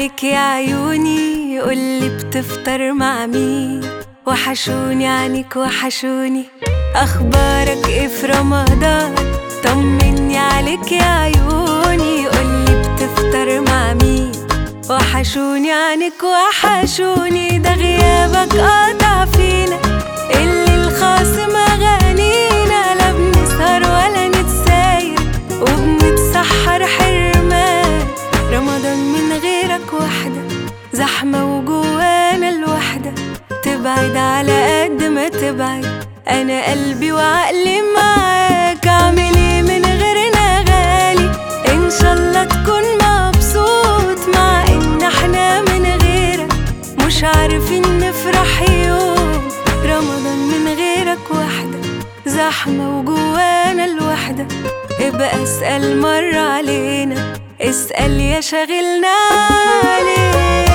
عليك يا عيوني قولي بتفطر مع مين وحشوني عنك وحشوني اخبارك ايه في رمضان طمني عليك يا عيوني قولي بتفطر مع مين وحشوني عنك وحشوني ده غيابك قاطع فينا اللي الخاصم اغانينا لا بنسهر ولا نتساير وبنتسحر حرمان رمضان من غيرك وحدة زحمة وجوانا الوحدة تبعد على قد ما تبعد أنا قلبي وعقلي معاك أعمل إيه من غيرنا غالي إن شاء الله تكون مبسوط مع إن إحنا من غيرك مش عارفين نفرح يوم رمضان من غيرك وحدة زحمة وجوانا الوحدة ابقى اسأل مرة علينا اسأل يا شاغلنا عليك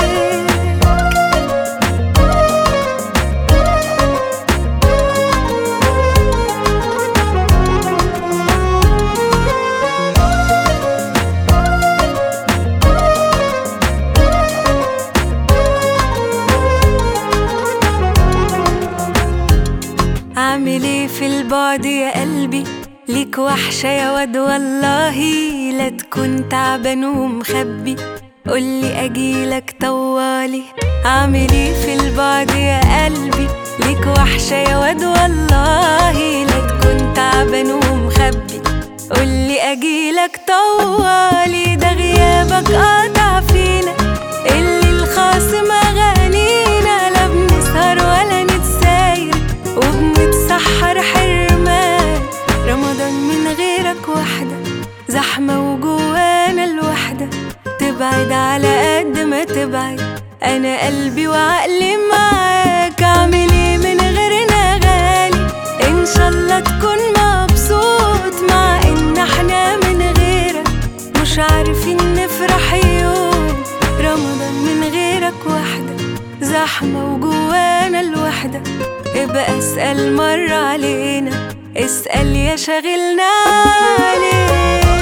أعمل إيه في البعد يا قلبي ليك وحشة يا واد والله لا تكون تعبان ومخبي قولي أجيلك طوالي أعمل إيه في البعد يا قلبي ليك وحشة يا واد والله لا تكون تعبان ومخبي قولي أجيلك طوالي ده غيابك قاطع فينا اللي الخاصم أغانينا لا بنسهر ولا نتساير وبنتسحر حرمان رمضان من غيرك وحدة زحمة وجوانا الوحدة تبعد على قد ما تبعد أنا قلبي وعقلي معاك أعمل إيه من غيرنا غالي إن شاء الله تكون مبسوط مع إن إحنا من غيرك مش عارفين نفرح يوم رمضان من غيرك وحدة زحمة وجوانا الوحدة ابقى اسأل مرة علينا اسأل يا شاغلنا عليك